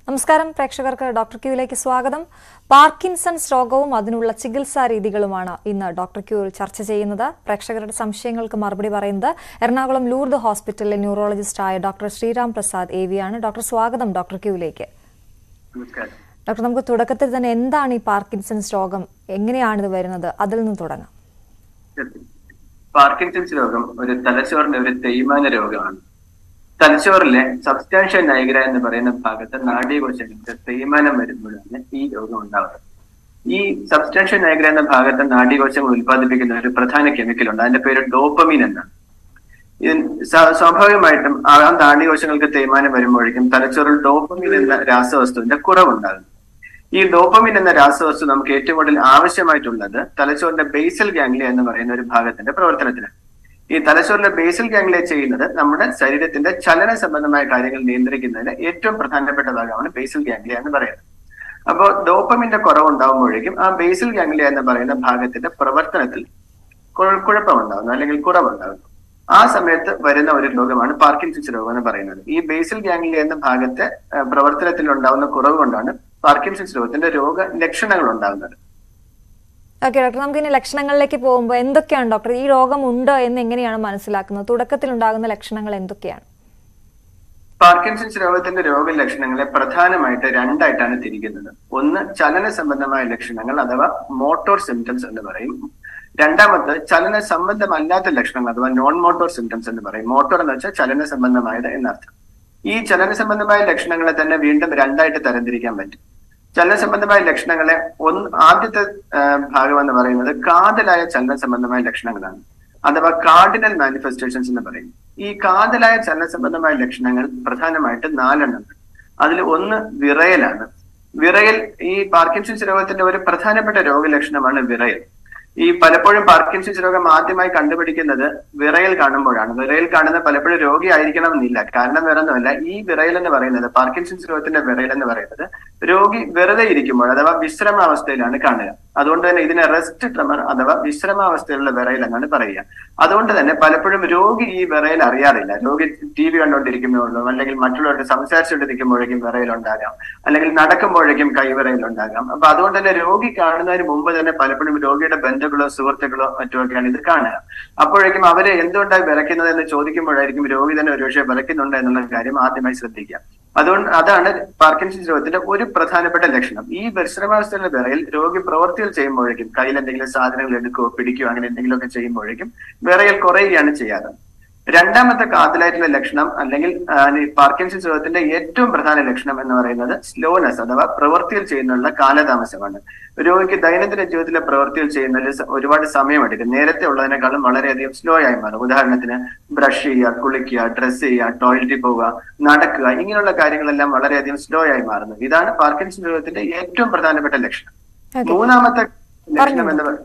നമസ്കാരം പ്രേക്ഷകർക്ക് ഡോക്ടർ ക്യൂയിലേക്ക് സ്വാഗതം പാർക്കിൻസൺസ് രോഗവും അതിനുള്ള ചികിത്സാ രീതികളുമാണ് ഇന്ന് ഡോക്ടർ ക്യൂവിൽ ചർച്ച ചെയ്യുന്നത് പ്രേക്ഷകരുടെ സംശയങ്ങൾക്ക് മറുപടി പറയുന്നത് എറണാകുളം ലൂർദ് ഹോസ്പിറ്റലിലെ ന്യൂറോളജിസ്റ്റായ ഡോക്ടർ ശ്രീറാം പ്രസാദ് എ വിയാണ് ഡോക്ടർ സ്വാഗതം ഡോക്ടർ ക്യൂവിലേക്ക് നമസ്കാരം ഡോക്ടർ നമുക്ക് തുടക്കത്തിൽ തന്നെ എന്താണ് ഈ പാർക്കിൻസൺസ് രോഗം എങ്ങനെയാണിത് വരുന്നത് അതിൽ നിന്ന് തുടങ്ങാം പാർക്കിൻസൺസ് രോഗം ഒരു തലച്ചോറിന്റെ ഒരു തേയ്മാന രോഗമാണ് തലച്ചോറിലെ സബ്സ്റ്റാൻഷ്യൽ നൈഗ്ര എന്ന് പറയുന്ന ഭാഗത്ത് നാഡീകോശങ്ങൾക്ക് തേയ്മാനം വരുമ്പോഴാണ് ഈ രോഗം ഉണ്ടാവുന്നത് ഈ സബ്സ്റ്റാൻഷ്യൽ നൈഗ്ര എന്ന ഭാഗത്ത് നാഡീകോശങ്ങൾ ഉൽപ്പാദിപ്പിക്കുന്ന ഒരു പ്രധാന കെമിക്കൽ ഉണ്ട് അതിന്റെ പേര് ഡോപ്പമീൻ എന്നാണ് ഇത് സ്വാ- സ്വാഭാവികമായിട്ടും ആ നാഡീകോശങ്ങൾക്ക് തേയ്മാനം വരുമ്പോഴേക്കും തലച്ചോറിൽ ഡോപ്പമീൻ എന്ന രാസവസ്തുവിന്റെ കുറവുണ്ടാകും ഈ ഡോപ്പമിൻ എന്ന രാസവസ്തു നമുക്ക് ഏറ്റവും കൂടുതൽ ആവശ്യമായിട്ടുള്ളത് തലച്ചോറിന്റെ ബേസൽ ഗാംഗ്ലിയ എന്ന് പറയുന്ന ഒരു ഭാഗത്തിന്റെ പ്രവർത്തനത്തിലാണ് ഈ തലച്ചോറിന്റെ ബേസൽ ഗാംഗ്ലിയ ചെയ്യുന്നത് നമ്മുടെ ശരീരത്തിന്റെ ചലന സംബന്ധമായ കാര്യങ്ങൾ നിയന്ത്രിക്കുന്നതിന് ഏറ്റവും പ്രധാനപ്പെട്ട ഭാഗമാണ് ബേസൽ ഗാംഗ്ലിയ എന്ന് പറയുന്നത് അപ്പോൾ ഡോപ്പമിന്റെ കുറവുണ്ടാകുമ്പോഴേക്കും ആ ബേസൽ ഗാംഗ്ലിയ എന്ന് പറയുന്ന ഭാഗത്തിന്റെ പ്രവർത്തനത്തിൽ കുഴ- കുഴപ്പമുണ്ടാകുന്നു അല്ലെങ്കിൽ കുറവുണ്ടാകുന്നു ആ സമയത്ത് വരുന്ന ഒരു രോഗമാണ് പാർക്കിൻസൺസ് രോഗം എന്ന് പറയുന്നത് ഈ ബേസൽ ഗാംഗ്ലിയ എന്ന ഭാഗത്തെ ആ, പ്രവർത്തനത്തിൽ ഉണ്ടാകുന്ന കുറവ് കൊണ്ടാണ് പാർക്കിൻസൺസ് രോഗത്തിന്റെ രോഗ ലക്ഷണങ്ങൾ ഉണ്ടാകുന്നത് ഓക്കെ ഡോക്ടർ നമുക്ക് ഇനി ലക്ഷണങ്ങളിലേക്ക് പോകുമ്പോൾ എന്തൊക്കെയാണ് ഡോക്ടർ ഈ രോഗം ഉണ്ട് എന്ന് എങ്ങനെയാണ് മനസ്സിലാക്കുന്നത് തുടക്കത്തിൽ ഉണ്ടാകുന്ന ലക്ഷണങ്ങൾ എന്തൊക്കെയാണ് പാർക്കിൻസൺസ് രോഗത്തിന്റെ രോഗലക്ഷണങ്ങളെ പ്രധാനമായിട്ട് രണ്ടായിട്ടാണ് തിരിക്കുന്നത് ഒന്ന് ചലന സംബന്ധമായ ലക്ഷണങ്ങൾ അഥവാ മോട്ടോർ സിംറ്റംസ് എന്ന് പറയും രണ്ടാമത് ചലന സംബന്ധമല്ലാത്ത ലക്ഷണങ്ങൾ അഥവാ നോൺ മോട്ടോർ സിംറ്റംസ് എന്ന് പറയും മോട്ടോർ എന്ന് വെച്ചാൽ ചലന സംബന്ധമായത് എന്നർത്ഥം ഈ ചലന സംബന്ധമായ ലക്ഷണങ്ങളെ തന്നെ വീണ്ടും രണ്ടായിട്ട് തരംതിരിക്കാൻ പറ്റും ചലന സംബന്ധമായ ലക്ഷണങ്ങളെ ഒന്ന് ആദ്യത്തെ ആ, ഭാഗം എന്ന് പറയുന്നത് കാതലായ ചലന സംബന്ധമായ ലക്ഷണങ്ങളാണ് അഥവാ കാർഡിനൽ മാനിഫെസ്റ്റേഷൻസ് എന്ന് പറയും ഈ കാതലായ ചലന സംബന്ധമായ ലക്ഷണങ്ങൾ പ്രധാനമായിട്ട് നാലെണ്ണം അതിൽ ഒന്ന് വിറയലാണ് വിറയൽ ഈ പാർക്കിൻസൺസ് രോഗത്തിന്റെ ഒരു പ്രധാനപ്പെട്ട രോഗലക്ഷണമാണ് വിറയൽ ഈ പലപ്പോഴും പാർക്കിൻസൺസ് രോഗം ആദ്യമായി കണ്ടുപിടിക്കുന്നത് വിറയൽ കാണുമ്പോഴാണ് വിറയൽ കാണുന്ന പലപ്പോഴും രോഗി ആയിരിക്കണമെന്നില്ല കാരണം വേറൊന്നുമല്ല ഈ വിറയൽ എന്ന് പറയുന്നത് പാർക്കിൻസൺസ് രോഗത്തിന്റെ വിറയൽ എന്ന് പറയുന്നത് രോഗി വെറുതെ ഇരിക്കുമ്പോൾ അഥവാ വിശ്രമാവസ്ഥയിലാണ് കാണുക അതുകൊണ്ട് തന്നെ ഇതിനെ റെസ്റ്റ് ട്രമർ അഥവാ വിശ്രമാവസ്ഥയിലുള്ള വിറയൽ എന്നാണ് പറയുക അതുകൊണ്ട് തന്നെ പലപ്പോഴും രോഗി ഈ വിറയൽ അറിയാറില്ല രോഗി ടി വി കണ്ടുകൊണ്ടിരിക്കുമ്പോഴും അല്ലെങ്കിൽ മറ്റുള്ളവരുടെ സംസാരിച്ചുകൊണ്ടിരിക്കുമ്പോഴേക്കും വിറയൽ ഉണ്ടാകാം അല്ലെങ്കിൽ നടക്കുമ്പോഴേക്കും കൈവിറയൽ ഉണ്ടാകാം അപ്പൊ അതുകൊണ്ട് തന്നെ രോഗി കാണുന്നതിന് മുമ്പ് തന്നെ പലപ്പോഴും രോഗിയുടെ ബന്ധുക്കളോ സുഹൃത്തുക്കളോ മറ്റുമൊക്കെയാണ് ഇത് കാണുക അപ്പോഴേക്കും അവരെ എന്തുകൊണ്ടാണ് വിറയ്ക്കുന്നത് എന്ന് ചോദിക്കുമ്പോഴായിരിക്കും രോഗി തന്നെ ഒരുപക്ഷെ വിറയ്ക്കുന്നുണ്ട് എന്നുള്ള കാര്യം ആദ്യമായി ശ്രദ്ധിക്കുക അതുകൊണ്ട് അതാണ് പാർക്കിൻസൺസ് രോഗത്തിന്റെ ഒരു പ്രധാനപ്പെട്ട ലക്ഷണം ഈ വിശ്രമാവസ്ഥയിലെ വിറയിൽ രോഗി പ്രവർത്തികൾ ചെയ്യുമ്പോഴേക്കും കയ്യിൽ എന്തെങ്കിലും സാധനങ്ങൾ എടുക്കുകയോ പിടിക്കുകയോ അങ്ങനെ എന്തെങ്കിലുമൊക്കെ ചെയ്യുമ്പോഴേക്കും വിറയൽ കുറയുകയാണ് ചെയ്യാറ് രണ്ടാമത്തെ കാതലായിട്ടുള്ള ലക്ഷണം അല്ലെങ്കിൽ ആ, ഈ പാർക്കിൻസൺസ് രോഗത്തിന്റെ ഏറ്റവും പ്രധാന ലക്ഷണം എന്ന് പറയുന്നത് സ്ലോനെസ് അഥവാ പ്രവൃത്തിയിൽ ചെയ്യുന്നുള്ള കാലതാമസമാണ് രോഗിക്ക് ദൈനംദിന ജീവിതത്തിലെ പ്രവൃത്തികൾ ചെയ്യുന്നതിൽ സ- ഒരുപാട് സമയമെടുക്കും നേരത്തെ ഉള്ളതിനേക്കാളും വളരെയധികം സ്ലോ ആയി മാറും ഉദാഹരണത്തിന് ബ്രഷ് ചെയ്യുക കുളിക്കുക ഡ്രസ്സ് ചെയ്യുക ടോയ്ലറ്റിൽ പോവുക നടക്കുക ഇങ്ങനെയുള്ള കാര്യങ്ങളെല്ലാം വളരെയധികം സ്ലോ ആയി മാറുന്നു ഇതാണ് പാർക്കിൻസൺ രോഗത്തിന്റെ ഏറ്റവും പ്രധാനപ്പെട്ട ലക്ഷണം Okay. മൂന്നാമത്തെ ലക്ഷണം എന്ന് പറയുന്നത്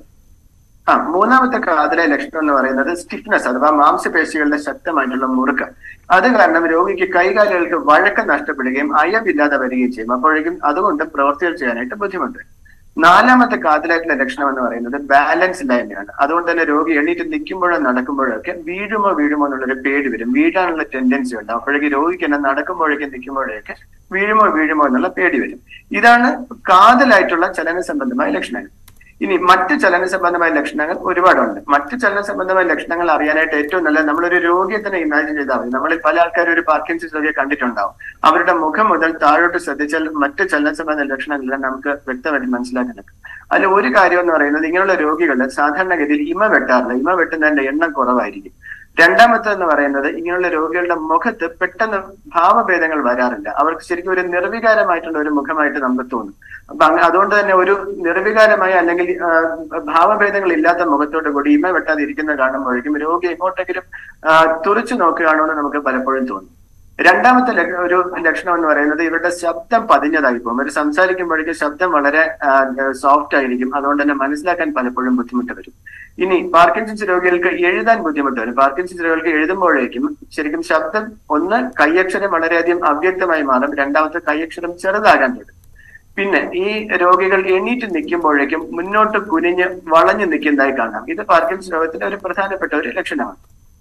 ആ മൂന്നാമത്തെ കാതലെ ലക്ഷണം എന്ന് പറയുന്നത് സ്റ്റിഫ്നെസ് അഥവാ മാംസപേശികളുടെ ശക്തമായിട്ടുള്ള മുറുക്കം അത് കാരണം രോഗിക്ക് കൈകാലുകൾക്ക് വഴക്കം നഷ്ടപ്പെടുകയും അയവില്ലാതെ വരികയും ചെയ്യും അപ്പോഴേക്കും അതുകൊണ്ട് പ്രവർത്തികൾ ചെയ്യാനായിട്ട് ബുദ്ധിമുട്ട് നാലാമത്തെ കാതലായിട്ടുള്ള ലക്ഷണം എന്ന് പറയുന്നത് ബാലൻസ് ഇല്ലായ്മയാണ് അതുകൊണ്ട് തന്നെ രോഗി എണീറ്റ് നിൽക്കുമ്പോഴോ നടക്കുമ്പോഴോ ഒക്കെ വീഴുമോ വീഴുമോ എന്നുള്ളൊരു പേടി വരും വീഴാനുള്ള ടെൻഡൻസി ഉണ്ട് അപ്പോഴേക്കും രോഗിക്ക് തന്നെ നടക്കുമ്പോഴേക്കും നിൽക്കുമ്പോഴൊക്കെ വീഴുമോ വീഴുമോ എന്നുള്ള പേടി വരും ഇതാണ് കാതലായിട്ടുള്ള ചലന സംബന്ധമായ ലക്ഷണങ്ങൾ ഇനി മറ്റ് ചലന സംബന്ധമായ ലക്ഷണങ്ങൾ ഒരുപാടുണ്ട് മറ്റ് ചലന സംബന്ധമായ ലക്ഷണങ്ങൾ അറിയാനായിട്ട് ഏറ്റവും നല്ല നമ്മളൊരു രോഗിയെ തന്നെ ഇമാജിൻ ചെയ്താൽ മതി നമ്മളിൽ പല ആൾക്കാരും ഒരു പാർക്കിൻസൺസ് രോഗിയെ കണ്ടിട്ടുണ്ടാവും അവരുടെ മുഖം മുതൽ താഴോട്ട് ശ്രദ്ധിച്ചാൽ മറ്റ് ചലന സംബന്ധ ലക്ഷണങ്ങളെല്ലാം നമുക്ക് വ്യക്തമായിട്ട് മനസ്സിലാക്കാൻ പറ്റും അതിൽ ഒരു കാര്യം എന്ന് പറയുന്നത് ഇങ്ങനെയുള്ള രോഗികൾ സാധാരണഗതിയിൽ ഇമ വെട്ടാറില്ല ഇമ വെട്ടുന്നതിന്റെ എണ്ണം കുറവായിരിക്കും രണ്ടാമത്തെ എന്ന് പറയുന്നത് ഇങ്ങനെയുള്ള രോഗികളുടെ മുഖത്ത് പെട്ടെന്ന് ഭാവഭേദങ്ങൾ വരാറില്ല അവർക്ക് ശരിക്കും ഒരു നിർവികാരമായിട്ടുള്ള ഒരു മുഖമായിട്ട് നമുക്ക് തോന്നും അപ്പൊ അങ്ങ അതുകൊണ്ട് തന്നെ ഒരു നിർവികാരമായ അല്ലെങ്കിൽ ആ, ഭാവഭേദങ്ങൾ ഇല്ലാത്ത മുഖത്തോട് കൂടി ഇമ വെട്ടാതെ ഇരിക്കുന്ന കാണുമ്പോഴേക്കും രോഗി എങ്ങോട്ടെങ്കിലും ആ, തുറിച്ചു നോക്കുകയാണോ എന്ന് നമുക്ക് പലപ്പോഴും തോന്നും രണ്ടാമത്തെ ലക്ഷ- ഒരു ലക്ഷണം എന്ന് പറയുന്നത് ഇവരുടെ ശബ്ദം പതിഞ്ഞതായി പോകും അവർ സംസാരിക്കുമ്പോഴേക്കും ശബ്ദം വളരെ സോഫ്റ്റ് ആയിരിക്കും അതുകൊണ്ട് തന്നെ മനസ്സിലാക്കാൻ പലപ്പോഴും ബുദ്ധിമുട്ട് വരും ഇനി പാർക്കിൻസൺസ് രോഗികൾക്ക് എഴുതാൻ ബുദ്ധിമുട്ട് വരും പാർക്കിൻസൺസ് രോഗികൾക്ക് എഴുതുമ്പോഴേക്കും ശരിക്കും ശബ്ദം ഒന്ന് കൈയക്ഷരം വളരെയധികം അവ്യക്തമായി മാറും രണ്ടാമത്തെ കൈയക്ഷരം ചെറുതാകാൻ തുടങ്ങും പിന്നെ ഈ രോഗികൾ എണീറ്റ് നിൽക്കുമ്പോഴേക്കും മുന്നോട്ട് കുനിഞ്ഞ് വളഞ്ഞു നിൽക്കുന്നതായി കാണാം ഇത് പാർക്കിൻസ് രോഗത്തിന്റെ ഒരു പ്രധാനപ്പെട്ട ഒരു ലക്ഷണമാണ്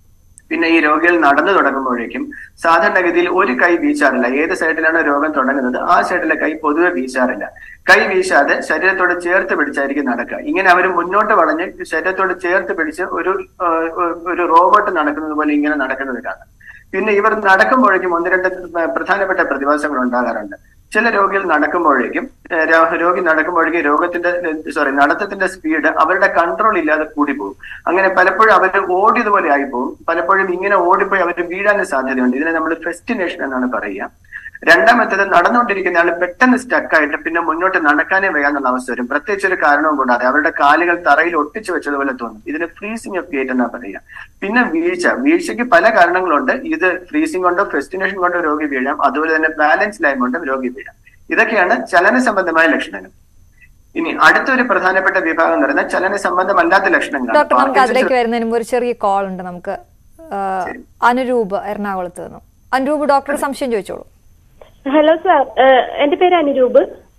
പിന്നെ ഈ രോഗികൾ നടന്നു തുടങ്ങുമ്പോഴേക്കും സാധാരണഗതിയിൽ ഒരു കൈ വീശാറില്ല ഏത് സൈഡിലാണ് രോഗം തുടങ്ങുന്നത് ആ സൈഡിലെ കൈ പൊതുവെ വീശാറില്ല കൈ വീശാതെ ശരീരത്തോട് ചേർത്ത് പിടിച്ചായിരിക്കും നടക്കുക ഇങ്ങനെ അവർ മുന്നോട്ട് വളഞ്ഞ് ശരീരത്തോട് ചേർത്ത് പിടിച്ച് ഒരു ആ, ഒരു റോബോട്ട് നടക്കുന്നത് പോലെ ഇങ്ങനെ നടക്കുന്നത് കാണാം പിന്നെ ഇവർ നടക്കുമ്പോഴേക്കും ഒന്ന് രണ്ട് പ്രധാനപ്പെട്ട പ്രതിഭാസങ്ങൾ ഉണ്ടാകാറുണ്ട് ചില രോഗികൾ നടക്കുമ്പോഴേക്കും ഏഹ് രോ- രോഗി നടക്കുമ്പോഴേക്കും രോഗത്തിന്റെ സോറി നടത്തത്തിന്റെ സ്പീഡ് അവരുടെ കൺട്രോൾ ഇല്ലാതെ കൂടി പോകും അങ്ങനെ പലപ്പോഴും അവർ ഓടിയതുപോലെ ആയി പോകും പലപ്പോഴും ഇങ്ങനെ ഓടിപ്പോയി അവർ വീഴാൻ സാധ്യതയുണ്ട് ഇതിനെ നമ്മൾ ഫെസ്റ്റിനേഷൻ എന്നാണ് പറയുക രണ്ടാമത്തേത് നടന്നുകൊണ്ടിരിക്കുന്ന ആൾ പെട്ടെന്ന് സ്റ്റക്കായിട്ട് പിന്നെ മുന്നോട്ട് നടക്കാനേ വയ്യാന്നുള്ള അവസ്ഥ വരും പ്രത്യേകിച്ച് ഒരു കാരണവും കൂടാതെ അവരുടെ കാലുകൾ തറയിൽ ഒട്ടിച്ചു വെച്ചതുപോലെ തോന്നും ഇതിന് ഫ്രീസിങ് ഓഫ് ഗേറ്റ് എന്നാ പറയുക പിന്നെ വീഴ്ച വീഴ്ചയ്ക്ക് പല കാരണങ്ങളുണ്ട് ഇത് ഫ്രീസിംഗ് കൊണ്ടോ ഫെസ്റ്റിനേഷൻ കൊണ്ടോ രോഗി വീഴാം അതുപോലെ തന്നെ ബാലൻസ് ലൈൻ കൊണ്ടും രോഗി വീഴാം ഇതൊക്കെയാണ് ചലന സംബന്ധമായ ലക്ഷണങ്ങൾ ഇനി അടുത്തൊരു പ്രധാനപ്പെട്ട വിഭാഗം എന്ന് പറയുന്നത് ചലന സംബന്ധമല്ലാത്ത ലക്ഷണങ്ങളാണ് ഡോക്ടർ നമുക്ക് പാർക്കിൻസൺസ് അതിലേക്ക് വരുന്നതിന് മുമ്പ് ഒരു ചെറിയ കോൾ ഉണ്ട് നമുക്ക് ആ, അനുരൂപ് എറണാകുളത്ത് നിന്നും അനുരൂപ് ഡോക്ടർ സംശയം ചോദിച്ചോളൂ ഹലോ സാർ എന്റെ പേര് അനുരൂപ്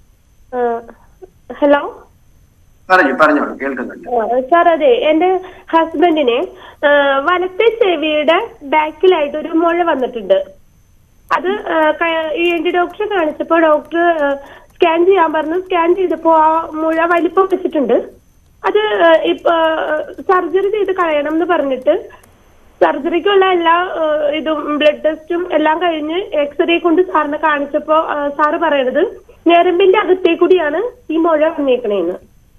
ഹലോ പറഞ്ഞു പറഞ്ഞോളൂ കേൾക്കുന്നുണ്ട് സാർ അതെ എന്റെ ഹസ്ബൻഡിന് വലത്തെ ചെവിയുടെ ബാക്കിലായിട്ട് ഒരു മുഴ വന്നിട്ടുണ്ട് അത് ഇ എൻ ടി ഡോക്ടറെ കാണിച്ചപ്പോ ഡോക്ടർ സ്കാൻ ചെയ്യാൻ പറഞ്ഞു സ്കാൻ ചെയ്തപ്പോ ആ മുഴ വലിപ്പം വെച്ചിട്ടുണ്ട് അത് ഏഹ്, ഇപ്പൊ സർജറി ചെയ്ത് കളയണം എന്ന് പറഞ്ഞിട്ട് സർജറിക്കുള്ള എല്ലാ ഏഹ്, ഇതും ബ്ലഡ് ടെസ്റ്റും എല്ലാം കഴിഞ്ഞ് എക്സ്റേ കൊണ്ട് സാറിനെ കാണിച്ചപ്പോ ഏഹ്, സാറ് പറയണത് ഞരമ്പിന്റെ അകത്തേ കൂടിയാണ് ഈ മുഴ വന്നേക്കണേന്ന്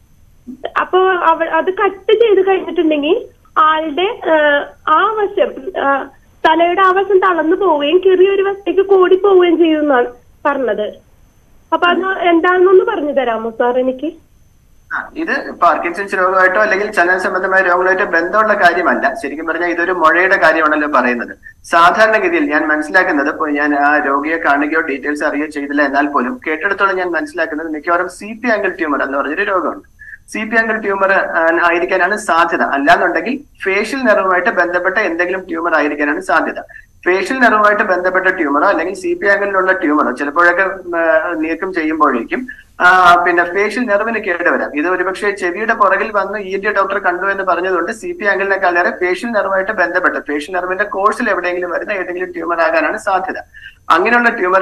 അപ്പൊ അവ അത് കട്ട് ചെയ്ത് കഴിഞ്ഞിട്ടുണ്ടെങ്കിൽ ആളുടെ ഏഹ്, ആ വശം ഏഹ്, തലയുടെ ആ വശം തളർന്നു പോവുകയും ചെറിയൊരു വശത്തേക്ക് കൂടി പോവുകയും ചെയ്യുമെന്നാണ് പറഞ്ഞത് അപ്പൊ അത് എന്താണെന്നൊന്ന് പറഞ്ഞു തരാമോ സാർ എനിക്ക് ആ, ഇത് പാർക്കിൻസൺസ് രോഗമായിട്ടോ അല്ലെങ്കിൽ ചലന സംബന്ധമായ രോഗങ്ങളായിട്ടോ ബന്ധമുള്ള കാര്യമല്ല ശരിക്കും പറഞ്ഞാൽ ഇതൊരു മുഴയുടെ കാര്യമാണല്ലോ പറയുന്നത് സാധാരണഗതിയിൽ ഞാൻ മനസ്സിലാക്കുന്നത് ഇപ്പോൾ ഞാൻ ആ രോഗിയെ കാണുകയോ ഡീറ്റെയിൽസ് അറിയുകയോ ചെയ്തില്ല എന്നാൽ പോലും കേട്ടെടുത്തോളം ഞാൻ മനസ്സിലാക്കുന്നത് മിക്കവാറും സി പി ആംഗിൾ ട്യൂമർ എന്ന് പറഞ്ഞൊരു രോഗമുണ്ട് സി പി ആംഗിൾ ട്യൂമർ ആയിരിക്കാനാണ് സാധ്യത അല്ലാന്നുണ്ടെങ്കിൽ ഫേഷ്യൽ നെർവുമായിട്ട് ബന്ധപ്പെട്ട എന്തെങ്കിലും ട്യൂമർ ആയിരിക്കാനാണ് സാധ്യത ഫേഷ്യൽ നെർവുമായിട്ട് ബന്ധപ്പെട്ട ട്യൂമറോ അല്ലെങ്കിൽ സി പി ആംഗിളിലുള്ള ട്യൂമറോ ചിലപ്പോഴൊക്കെ ഉം, ആ, നീക്കം ചെയ്യുമ്പോഴേക്കും ആ, പിന്നെ ഫേഷ്യൽ നെർവിന് കേടുവരാം ഇത് ഒരുപക്ഷെ ചെവിയുടെ പുറകിൽ വന്ന് ഇ ടി ഡോക്ടർ കണ്ടു എന്ന് പറഞ്ഞതുകൊണ്ട് സി പി ആംഗിളിനേക്കാളേറെ ഫേഷ്യൽ നെർവുമായിട്ട് ബന്ധപ്പെട്ട് ഫേഷ്യൽ നെർവിന്റെ കോഴ്സിൽ എവിടെയെങ്കിലും വരുന്ന ഏതെങ്കിലും ട്യൂമർ ആകാനാണ് സാധ്യത അങ്ങനെയുള്ള ട്യൂമർ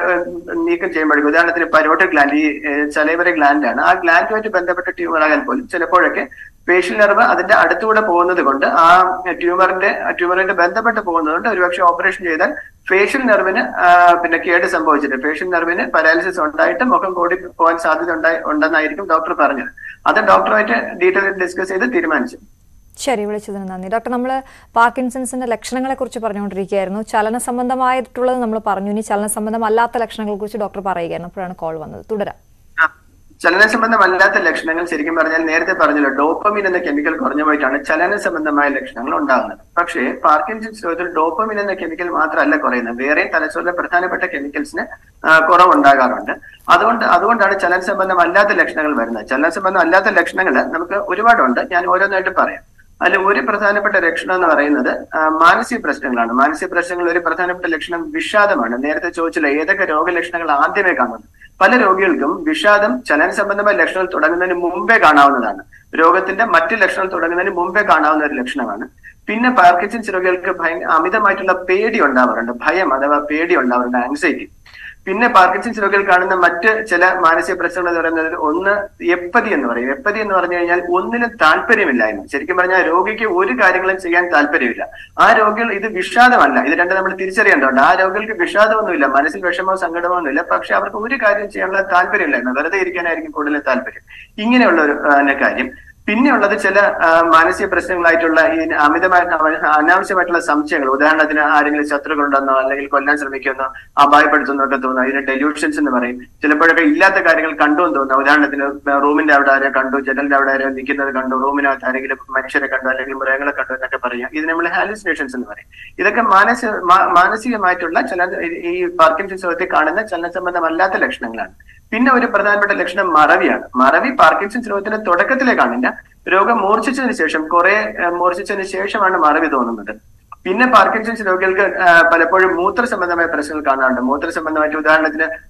നീക്കം ചെയ്യുമ്പോഴേക്കും ഉദാഹരണത്തിന് പരോട്ടഡ് ഗ്ലാൻഡ് ഈ ചലൈവറി ഗ്ലാൻഡ് ആണ് ആ ഗ്ലാൻഡുമായിട്ട് ബന്ധപ്പെട്ട ട്യൂമർ ആകാൻ പോലും ചിലപ്പോഴൊക്കെ ഫേഷ്യൽ നെർവ് അതിന്റെ അടുത്തുകൂടെ പോകുന്നത് കൊണ്ട് ആ ട്യൂമറിന്റെ ട്യൂമറിന്റെ ബന്ധപ്പെട്ട് പോകുന്നത് കൊണ്ട് ഒരുപക്ഷെ ഓപ്പറേഷൻ ചെയ്താൽ ഫേഷ്യൽ നെർവിന് പിന്നെ കേട് സംഭവിച്ചിട്ട് ഫേഷ്യൽ നെർവിന് പാരാലിസിസ് ഉണ്ടായിട്ട് മുഖം കൂടി പോകാൻ സാധ്യത ഉണ്ടായി ഉണ്ടെന്നായിരിക്കും ഡോക്ടർ പറഞ്ഞത് അത് ഡോക്ടറുമായിട്ട് ഡീറ്റെയിൽ ഡിസ്കസ് ചെയ്ത് തീരുമാനിച്ചു ശരി വിളിച്ചതിന് നന്ദി ഡോക്ടർ നമ്മൾ പാർക്കിൻസൺസിന്റെ ലക്ഷണങ്ങളെ കുറിച്ച് പറഞ്ഞുകൊണ്ടിരിക്കുകയായിരുന്നു ചലന സംബന്ധമായിട്ടുള്ളത് നമ്മൾ പറഞ്ഞു ഇനി ചലന സംബന്ധമല്ലാത്ത ലക്ഷണങ്ങളെ കുറിച്ച് ഡോക്ടർ പറയുകയായിരുന്നു അപ്പോഴാണ് കോൾ വന്നത് തുടരാം ആ, ചലന സംബന്ധമല്ലാത്ത ലക്ഷണങ്ങൾ ശരിക്കും പറഞ്ഞാൽ നേരത്തെ പറഞ്ഞല്ലോ ഡോപ്പമിൻ എന്ന കെമിക്കൽ കുറഞ്ഞു പോയിട്ടാണ് ചലന സംബന്ധമായ ലക്ഷണങ്ങൾ ഉണ്ടാകുന്നത് പക്ഷേ പാർക്കിൻസൺസ് രോഗത്തിൽ ഡോപ്പമിൻ എന്ന കെമിക്കൽ മാത്രമല്ല കുറയുന്നത് വേറെയും തലച്ചോറിലെ പ്രധാനപ്പെട്ട കെമിക്കൽസിന് ആ, കുറവുണ്ടാകാറുണ്ട് അതുകൊണ്ട് അതുകൊണ്ടാണ് ചലന സംബന്ധമല്ലാത്ത ലക്ഷണങ്ങൾ വരുന്നത് ചലന സംബന്ധം അല്ലാത്ത ലക്ഷണങ്ങൾ നമുക്ക് ഒരുപാടുണ്ട് ഞാൻ ഓരോന്നായിട്ട് പറയാം അതിൽ ഒരു പ്രധാനപ്പെട്ട ലക്ഷണം എന്ന് പറയുന്നത് ആ, മാനസിക പ്രശ്നങ്ങളാണ് മാനസിക പ്രശ്നങ്ങൾ ഒരു പ്രധാനപ്പെട്ട ലക്ഷണം വിഷാദമാണ് നേരത്തെ ചോദിച്ചില്ല ഏതൊക്കെ രോഗലക്ഷണങ്ങൾ ആദ്യമേ കാണുന്നത് പല രോഗികൾക്കും വിഷാദം ചലന സംബന്ധമായ ലക്ഷണങ്ങൾ തുടങ്ങുന്നതിന് മുമ്പേ കാണാവുന്നതാണ് രോഗത്തിന്റെ മറ്റു ലക്ഷണങ്ങൾ തുടങ്ങുന്നതിന് മുമ്പേ കാണാവുന്ന ഒരു ലക്ഷണമാണ് പിന്നെ പാർക്കിൻസൺസ് രോഗികൾക്ക് ഭയ അമിതമായിട്ടുള്ള പേടി ഉണ്ടാവാറുണ്ട് ഭയം അഥവാ പേടി ഉണ്ടാവാറുണ്ട് ആൻസൈറ്റി പിന്നെ പാർക്കിൻസൺസ് രോഗികൾ കാണുന്ന മറ്റ് ചില മാനസിക പ്രശ്നങ്ങൾ എന്ന് പറയുന്നത് ഒന്ന് എപ്പതി എന്ന് പറയും എപ്പതി എന്ന് പറഞ്ഞു കഴിഞ്ഞാൽ ഒന്നിനും താല്പര്യമില്ലായ്മ ശരിക്കും പറഞ്ഞാൽ രോഗിക്ക് ഒരു കാര്യങ്ങളും ചെയ്യാൻ താല്പര്യമില്ല ആ രോഗികൾ ഇത് വിഷാദമല്ല ഇത് രണ്ട് നമ്മൾ തിരിച്ചറിയേണ്ടതുണ്ട് ആ രോഗികൾക്ക് വിഷാദമൊന്നുമില്ല മനസ്സിൽ വിഷമോ സങ്കടമോ ഒന്നുമില്ല പക്ഷെ അവർക്ക് ഒരു കാര്യം ചെയ്യാനുള്ള താല്പര്യമില്ലായിരുന്നു വെറുതെ ഇരിക്കാനായിരിക്കും കൂടുതൽ താല്പര്യം ഇങ്ങനെയുള്ള ഒരു ആ, കാര്യം പിന്നെയുള്ളത് ചില ആ, മാനസിക പ്രശ്നങ്ങളായിട്ടുള്ള ഈ അമിതമായ അനാവശ്യമായിട്ടുള്ള സംശയങ്ങൾ ഉദാഹരണത്തിന് ആരെങ്കിലും ശത്രുക്കളുണ്ടെന്നോ അല്ലെങ്കിൽ കൊല്ലാൻ ശ്രമിക്കുമെന്നോ അപായപ്പെടുത്തുന്നോ ഒക്കെ തോന്നുന്നു ഇതിന് ഡെല്യൂഷൻസ് എന്ന് പറയും ചിലപ്പോഴൊക്കെ ഇല്ലാത്ത കാര്യങ്ങൾ കണ്ടു എന്ന് തോന്നുന്നു ഉദാഹരണത്തിന് റൂമിന്റെ അവിടെ ആരോ കണ്ടു ജനലിന്റെ അവിടെ ആരോ നിൽക്കുന്നത് കണ്ടു റൂമിനകത്ത് ആരെങ്കിലും മനുഷ്യരെ കണ്ടു അല്ലെങ്കിൽ മൃഗങ്ങളെ കണ്ടു എന്നൊക്കെ പറയാം ഇത് നമ്മൾ ഹാലുസിനേഷൻസ് എന്ന് പറയും ഇതൊക്കെ മാനസിക മാ- മാനസികമായിട്ടുള്ള ചില ഈ പാർക്കിൻസൺസ് രോഗത്തിൽ കാണുന്ന ചലന സംബന്ധമല്ലാത്ത ലക്ഷണങ്ങളാണ് പിന്നെ ഒരു പ്രധാനപ്പെട്ട ലക്ഷണം മറവിയാണ് മറവി പാർക്കിൻസൺസ് രോഗത്തിന്റെ തുടക്കത്തിലെ കാണില്ല രോഗം മൂർച്ഛിച്ചതിന് ശേഷം കുറെ ഏഹ്, മൂർച്ഛിച്ചതിന് ശേഷമാണ് മറവി തോന്നുന്നത് പിന്നെ പാർക്കിൻസൺസ് രോഗികൾക്ക് ആ, പലപ്പോഴും മൂത്ര സംബന്ധമായ പ്രശ്നങ്ങൾ കാണാറുണ്ട് മൂത്ര സംബന്ധമായിട്ട് ഉദാഹരണത്തിന്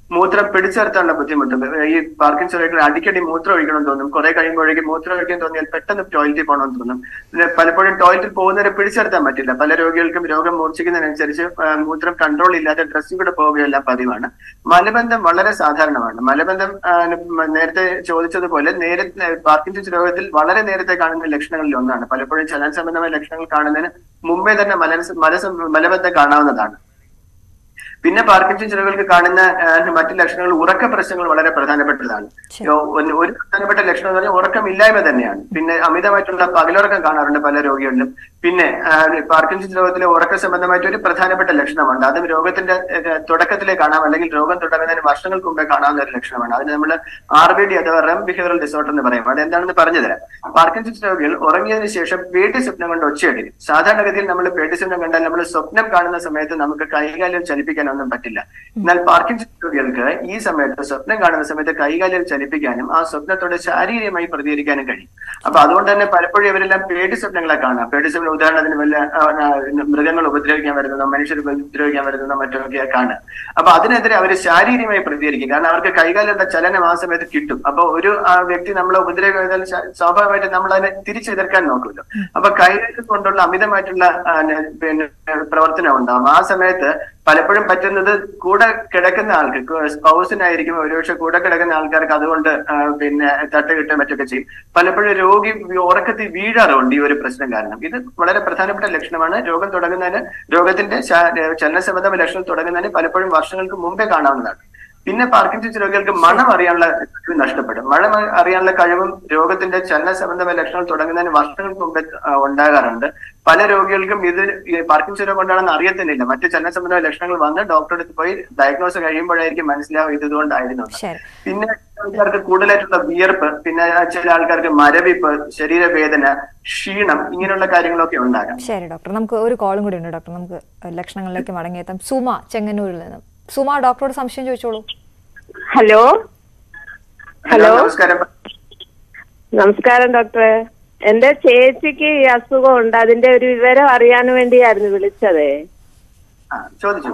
മൂത്രം പിടിച്ചെടുത്താനുള്ള ബുദ്ധിമുട്ട് ഈ പാർക്കിൻസൺ രോഗികൾ അടിക്കടി മൂത്രം ഒഴിക്കണം തോന്നും കുറെ കഴിയുമ്പോഴേക്കും മൂത്രം ഒഴിക്കാൻ തോന്നിയാൽ പെട്ടെന്ന് ടോയ്ലറ്റിൽ പോകണമെന്ന് തോന്നും പിന്നെ പലപ്പോഴും ടോയ്ലറ്റിൽ പോകുന്നവരെ പിടിച്ചെടുത്താൻ പറ്റില്ല പല രോഗികൾക്കും രോഗം മൂർച്ഛിക്കുന്നതിനനുസരിച്ച് ആ, മൂത്രം കൺട്രോൾ ഇല്ലാതെ ഡ്രസ്സിൽ കൂടെ പോവുകയെല്ലാം പതിവാണ് മലബന്ധം വളരെ സാധാരണമാണ് മലബന്ധം ആ, നേരത്തെ ചോദിച്ചതുപോലെ നേരത്തെ പാർക്കിൻസൺസ് രോഗത്തിൽ വളരെ നേരത്തെ കാണുന്ന ലക്ഷണങ്ങളിൽ ഒന്നാണ് പലപ്പോഴും ചലന സംബന്ധമായ ലക്ഷണങ്ങൾ കാണുന്നതിന് മുമ്പേ തന്നെ മലന മലസം മലബന്ധം കാണാവുന്നതാണ് പിന്നെ പാർക്കിൻസൺ രോഗികൾക്ക് കാണുന്ന ആ, മറ്റു ലക്ഷണങ്ങൾ ഉറക്ക പ്രശ്നങ്ങൾ വളരെ പ്രധാനപ്പെട്ടതാണ് ശരി. യോ- ഒന്ന് ഒരു പ്രധാനപ്പെട്ട ലക്ഷണം എന്ന് പറഞ്ഞാൽ ഉറക്കമില്ലായ്മ തന്നെയാണ് പിന്നെ അമിതമായിട്ടുള്ള പകലുറക്കം കാണാറുണ്ട് പല രോഗികളിലും പിന്നെ ആ, പാർക്കിൻസൺ രോഗത്തിലെ ഉറക്ക സംബന്ധമായിട്ട് ഒരു പ്രധാനപ്പെട്ട ലക്ഷണമുണ്ട് അതും രോഗത്തിന്റെ ഏഹ്, തുടക്കത്തിലേ കാണാം അല്ലെങ്കിൽ രോഗം തുടങ്ങുന്നതിന് വർഷങ്ങൾക്ക് മുമ്പേ കാണാവുന്ന ഒരു ലക്ഷണമാണ് അതിന് നമ്മൾ ആർ ബി ഡി അഥവാ റെം ബിഹേവിയറൽ ഡിസോർഡർ എന്ന് പറയും അത് എന്താണെന്ന് പറഞ്ഞു തരാം പാർക്കിൻസൺ രോഗികൾ ഉറങ്ങിയതിനു ശേഷം പേടി സ്വപ്നം കൊണ്ട് ഒച്ചയടിക്കും സാധാരണഗതിയിൽ നമ്മൾ പേടി സ്വപ്നം കണ്ടാൽ നമ്മൾ സ്വപ്നം കാണുന്ന സമയത്ത് നമുക്ക് കൈകാലിൽ ചലിപ്പിക്കാനൊന്നും പറ്റില്ല എന്നാൽ പാർക്കിൻസൺ രോഗികൾക്ക് ഈ സമയത്ത് സ്വപ്നം കാണുന്ന സമയത്ത് കൈകാലിൽ ചലിപ്പിക്കാനും ആ സ്വപ്നത്തോട് ശാരീരികമായി പ്രതികരിക്കാനും കഴിയും അപ്പൊ അതുകൊണ്ട് തന്നെ പലപ്പോഴും ഇവരെല്ലാം പേടി സ്വപ്നങ്ങളെ കാണാം പേടി സ്വപ്നം ഉദാഹരണത്തിന് വല്ല ആ, ആ, മൃഗങ്ങൾ ഉപദ്രവിക്കാൻ വരുന്നതോ മനുഷ്യർ ഉപദ്രവിക്കാൻ വരുന്നതോ മറ്റൊക്കെ കാണുക അപ്പൊ അതിനെതിരെ അവർ ശാരീരികമായി പ്രതികരിക്കും കാരണം അവർക്ക് കൈകാലുള്ള ചലനം ആ സമയത്ത് കിട്ടും അപ്പൊ ഒരു ആ, വ്യക്തി നമ്മളെ ഉപദ്രവിക്കാൻ സ്വാഭാവികമായിട്ടും നമ്മൾ അതിനെ തിരിച്ചെതിർക്കാൻ നോക്കുമല്ലോ അപ്പൊ കൈകാലിൽ കൊണ്ടുള്ള അമിതമായിട്ടുള്ള ആ, ന- പിന്നെ പ്രവർത്തനം ഉണ്ടാവും ആ സമയത്ത് പലപ്പോഴും പറ്റുന്നത് കൂടെ കിടക്കുന്ന ആൾക്ക് സ്പൗസിനായിരിക്കും ഒരുപക്ഷെ കൂടെ കിടക്കുന്ന ആൾക്കാർക്ക് അതുകൊണ്ട് ആ, പിന്നെ തട്ട് കിട്ടുക മറ്റൊക്കെ ചെയ്യും പലപ്പോഴും രോഗി ഉറക്കത്തിൽ വീഴാറുണ്ട് ഈ ഒരു പ്രശ്നം കാരണം ഇത് വളരെ പ്രധാനപ്പെട്ട ലക്ഷണമാണ് രോഗം തുടങ്ങുന്നതിന് രോഗത്തിന്റെ ശാ- ചലന സംബന്ധമായ ലക്ഷണം തുടങ്ങുന്നതിന് പലപ്പോഴും വർഷങ്ങൾക്ക് മുമ്പേ കാണാവുന്നതാണ് പിന്നെ പാർക്കിൻസൺസ് രോഗികൾക്ക് മണം അറിയാനുള്ള കഴിവ് നഷ്ടപ്പെടും മണം അറിയാനുള്ള കഴിവും രോഗത്തിന്റെ ചലന സംബന്ധമായ ലക്ഷണങ്ങൾ തുടങ്ങുന്നതിന് വർഷങ്ങൾക്ക് മുമ്പേ ആ, ഉണ്ടാകാറുണ്ട് പല രോഗികൾക്കും ഇത് ഈ പാർക്കിൻസൺ രോഗം കൊണ്ടാണെന്ന് അറിയത്തില്ല മറ്റ് ചലന സംബന്ധമായ ലക്ഷണങ്ങൾ വന്ന് ഡോക്ടറെ അടുത്ത് പോയി ഡയഗ്നോസ് കഴിയുമ്പോഴായിരിക്കും മനസ്സിലാവും ഇത് ഇതുകൊണ്ടായിരുന്നു എന്ന്. ശരി പിന്നെ ആൾക്കാർക്ക് കൂടുതലായിട്ടുള്ള വിയർപ്പ് പിന്നെ ചില ആൾക്കാർക്ക് മരവിപ്പ് ശരീരവേദന ക്ഷീണം ഇങ്ങനെയുള്ള കാര്യങ്ങളൊക്കെ ഉണ്ടാകാം ശരി ഡോക്ടർ നമുക്ക് ഒരു കോളും കൂടി ഉണ്ട് ഡോക്ടർ നമുക്ക് ലക്ഷണങ്ങളിലേക്ക് മടങ്ങിയെത്താം സുമ ചെങ്ങന്നൂരിൽ നിന്നും സുമ ഡോക്ടറോട് സംശയം ചോദിച്ചോളൂ ഹലോ ഹലോ നമസ്കാരം നമസ്കാരം ഡോക്ടറെ എന്റെ ചേച്ചിക്ക് ഈ അസുഖം ഉണ്ട് അതിന്റെ ഒരു വിവരം അറിയാൻ വേണ്ടിയായിരുന്നു വിളിച്ചതേ ആ ചോദിച്ചു